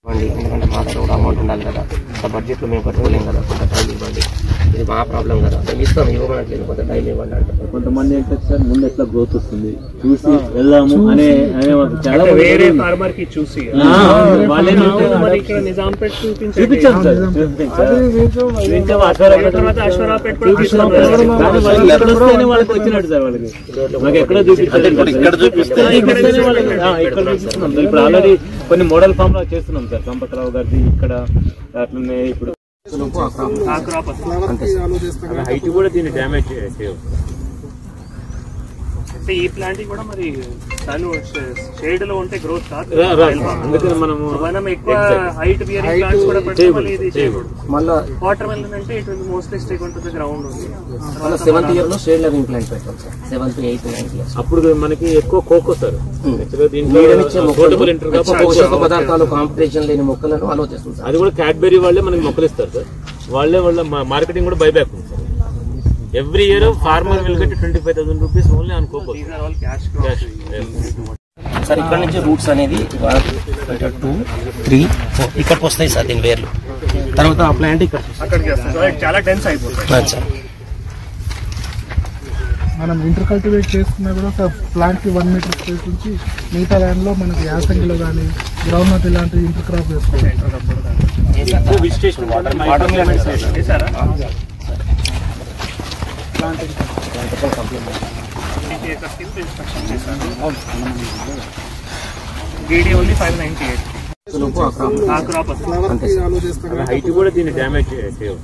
ఇవ్వండి ఎందుకంటే మా దగ్గర కూడా అమౌంట్ ఉండాలి కదా ఆ బడ్జెట్ లో మేము పట్టుకోలేం కదా కొంత టైం ఇవ్వండి ఇది మా ప్రాబ్లం కదా మేము ఇస్తాం ఇవ్వమనట్లేదు కొంత టైం ఇవ్వండి అంటారు కొంతమంది ఏంటంటే సార్ ముందు ఎట్లా గ్రోత్ వస్తుంది చూసి వెళ్దాము అనే అనే వాళ్ళు చాలా అంటే మంది వేరే ఉన్నారు. ఫార్మర్ కి చూసి ఆ, వాళ్ళేంటంటే మరి ఇక్కడ నిజాంపేట చూపించండి చూపించాం సార్ చూపించాం సార్. చూపించాం, అశ్వారావుపేట తర్వాత అశ్వరాపేట కూడా చూపించాం తీసుకున్నాం. కానీ వాళ్ళు ఇక్కడ వస్తేనే వాళ్ళకి వచ్చినట్టు సార్ వాళ్ళకి మాకు ఎక్కడ చూపించారు ఇక్కడ చూపిస్తే ఇక్కడ వస్తేనే వాళ్ళకి- ఆ, ఇక్కడ చూపిస్తున్నాం సార్ ఇప్పుడు ఆల్రెడీ కొన్ని మోడల్ ఫామ్ లో చేస్తున్నాం సార్ సంపత్రావు గారిది ఇక్కడ అట్లనే ఇప్పుడు ఆ క్రాప్ వస్తుంది. హైట్ కూడా దీన్ని డ్యామేజ్ చేయవు అంటే ఈ ప్లాంట్ కూడా మరి తను షేడ్ లో ఉంటే గ్రోత్ కాదు రా- రా సార్. అందుకని మనము మనం ఎక్కువ హైట్ బియరింగ్ ప్లాంట్స్ కూడా పెడితే మళ్ళీ ఇది చేయకూడదు మళ్ళా వాటర్ మెలన్ అంటే ఇట్ మోస్ట్లీ స్టేక్ ఉంటుంది గ్రౌండ్ ఉంది మళ్ళీ సెవెంత్ ఇయర్ లో షేడ్ లెవెల్ ఇంప్లాంట్ పెట్టాం sir seventh eighth ninth years అప్పుడు మనకి ఎక్కువ కోకో సార్ యాక్చువల్గా దీంట్లో నీడనిచ్చే సూటబుల్ ఇంటర్ మొక్కలు పోషక పదార్థాలు కాంపిటీషన్ లేని మొక్కలను ఆలోచిస్తుంది సార్ అది కూడా క్యాడ్బెరీ వాళ్ళే మనకి మొక్కలు ఇస్తారు సార్ వాళ్ళే వాళ్ళ మార్కెటింగ్ కూడా బైబ్యాక్ ఉంది sir every year farmer will get twenty five thousand rupees only on cocoa these are all cash crops sir ఇక్కడ నుంచి రూట్స్ అనేది టూ త్రీ ఫోర్ ఇక్కడికి వస్తాయి సార్ దీని వేర్లు తర్వాత ఆ ప్లాంట్ ఇక్కడ అక్కడికి వస్తుంది చాలా డెన్స్ అయిపోతుంది సార్ మనం ఇంటర్ కల్టివేట్ చేసుకున్నా కూడా ఒక ప్లాంట్ కి వన్ మీటర్ స్పేస్ నుంచి మిగతా ల్యాండ్ లో మనకి యాసంగిలో కానీ గ్రౌండ్ నట్ ఇలాంటి ఇంటర్ క్రాప్ వేసుకోవచ్చు విజిటేషన్ వాటర్ చేశారా ఇన్స్పెక్షన్ చేశారు DD only five ninety eight లోపు ఆ crop ఆ క్రాప్ వస్తుంది అంతే సార్ హైట్ కూడా దీన్ని డ్యామేజ్ చేయవు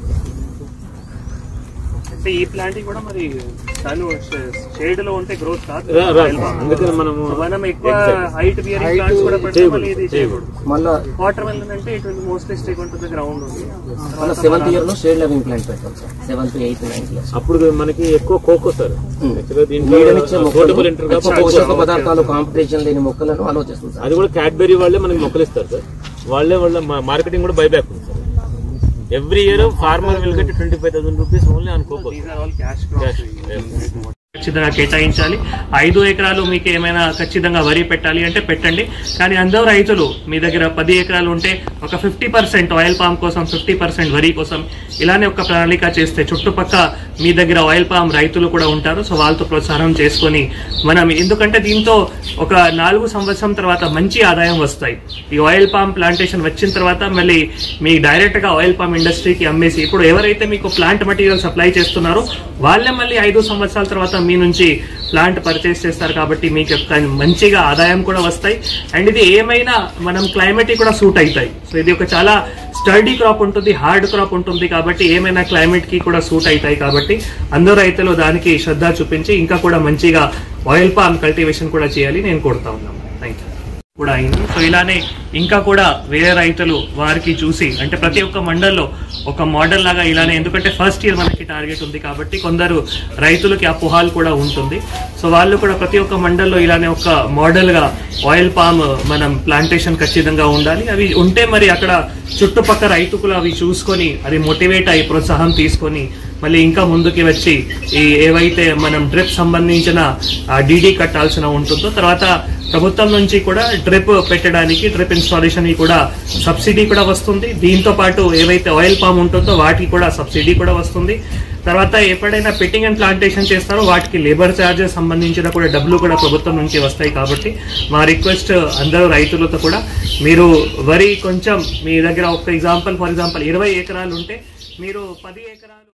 అంటే ఈ ప్లాంట్ కూడా మరి తను షేడ్ లో ఉంటే గ్రోత్ కాదు రా- రా సార్. అందుకని మనము మనం ఎక్కువ హైట్ బియరింగ్ ప్లాంట్స్ కూడా పెడితే మళ్ళీ ఇది చేయకూడదు మళ్ళా వాటర్ మెలన్ అంటే ఇట్ మోస్ట్లీ స్టేక్ ఉంటుంది గ్రౌండ్ ఉంది మళ్ళీ సెవెంత్ ఇయర్ లో షేడ్ లెవెల్ ఇంప్లాంట్ పెట్టాం sir seventh eighth ninth years అప్పుడు మనకి ఎక్కువ కోకో సార్ యాక్చువల్గా దీంట్లో నీడనిచ్చే సూటబుల్ ఇంటర్ మొక్కలు పోషక పదార్థాలు కాంపిటీషన్ లేని మొక్కలను ఆలోచిస్తుంది సార్ అది కూడా క్యాడ్బెరీ వాళ్ళే మనకి మొక్కలు ఇస్తారు సార్ వాళ్ళే వాళ్ళ మార్కెటింగ్ కూడా బైబ్యాక్ ఉంది sir every year farmer will get twenty five thousand rupees only on cocoa these are all cash crops ఖచ్చితంగా కేటాయించాలి ఐదు ఎకరాలు మీకు ఏమైనా ఖచ్చితంగా వరి పెట్టాలి అంటే పెట్టండి కానీ అందరూ రైతులు మీ దగ్గర పది ఎకరాలు ఉంటే ఒక ఫిఫ్టీ పర్సెంట్ ఆయిల్ పామ్ కోసం ఫిఫ్టీ పర్సెంట్ వరి కోసం ఇలానే ఒక ప్రణాళిక చేస్తే చుట్టుపక్క మీ దగ్గర ఆయిల్ పామ్ రైతులు కూడా ఉంటారు సో వాళ్ళతో ప్రోత్సాహం చేసుకొని మనం ఎందుకంటే దీంతో ఒక నాలుగు సంవత్సరం తర్వాత మంచి ఆదాయం వస్తాయి ఈ ఆయిల్ పామ్ ప్లాంటేషన్ వచ్చిన తర్వాత మళ్ళీ మీ డైరెక్ట్ గా ఆయిల్ పామ్ ఇండస్ట్రీకి అమ్మేసి ఇప్పుడు ఎవరైతే మీకు ప్లాంట్ మెటీరియల్ సప్లై చేస్తున్నారో వాళ్ళే మళ్ళీ ఐదు సంవత్సరాల తర్వాత మీ నుంచి ప్లాంట్ పర్చేస్ చేస్తారు కాబట్టి మీకు యొక్క మంచిగా ఆదాయం కూడా వస్తాయి అండ్ ఇది ఏమైనా మనం క్లైమేట్ కూడా సూట్ అవుతాయి సో ఇది ఒక చాలా స్టడీ క్రాప్ ఉంటుంది హార్డ్ క్రాప్ ఉంటుంది కాబట్టి ఏమైనా క్లైమేట్ కి కూడా సూట్ అవుతాయి కాబట్టి అందరూ రైతులు దానికి శ్రద్ధ చూపించి ఇంకా కూడా మంచిగా ఆయిల్ పామ్ కల్టివేషన్ కూడా చేయాలి నేను కోరుతా ఉన్నాను థ్యాంక్ యూ కూడా అయింది సో ఇలానే ఇంకా కూడా వేరే రైతులు వారికి చూసి అంటే ప్రతి ఒక్క మండల్లో ఒక మోడల్ లాగా ఇలానే ఎందుకంటే ఫస్ట్ ఇయర్ మనకి టార్గెట్ ఉంది కాబట్టి కొందరు రైతులకి అపోహాలు కూడా ఉంటుంది సో వాళ్ళు కూడా ప్రతి ఒక్క మండల్లో ఇలానే ఒక మోడల్ గా ఆయిల్ పామ్ మనం ప్లాంటేషన్ ఖచ్చితంగా ఉండాలి అవి ఉంటే మరి అక్కడ చుట్టుపక్కల రైతుకులు అవి చూసుకొని అది మోటివేట్ అయ్యి ప్రోత్సాహం తీసుకొని మళ్ళీ ఇంకా ముందుకి వచ్చి ఈ ఏవైతే మనం డ్రిప్ సంబంధించిన డీడీ కట్టాల్సిన ఉంటుందో తర్వాత ప్రభుత్వం నుంచి కూడా డ్రిప్ పెట్టడానికి డ్రిప్ ఇన్స్టాలేషన్ కి కూడా సబ్సిడీ కూడా వస్తుంది దీంతో పాటు ఏవైతే ఆయిల్ పామ్ ఉంటుందో వాటికి కూడా సబ్సిడీ కూడా వస్తుంది తర్వాత ఎప్పుడైనా పెట్టింగ్ అండ్ ప్లాంటేషన్ చేస్తారో వాటికి లేబర్ ఛార్జెస్ సంబంధించిన కూడా డబ్బులు కూడా ప్రభుత్వం నుంచి వస్తాయి కాబట్టి మా రిక్వెస్ట్ అందరూ రైతులతో కూడా మీరు వరి కొంచెం మీ దగ్గర ఒక ఎగ్జాంపుల్ ఫర్ ఎగ్జాంపుల్ ఇరవై ఎకరాలు ఉంటే మీరు పది ఎకరాలు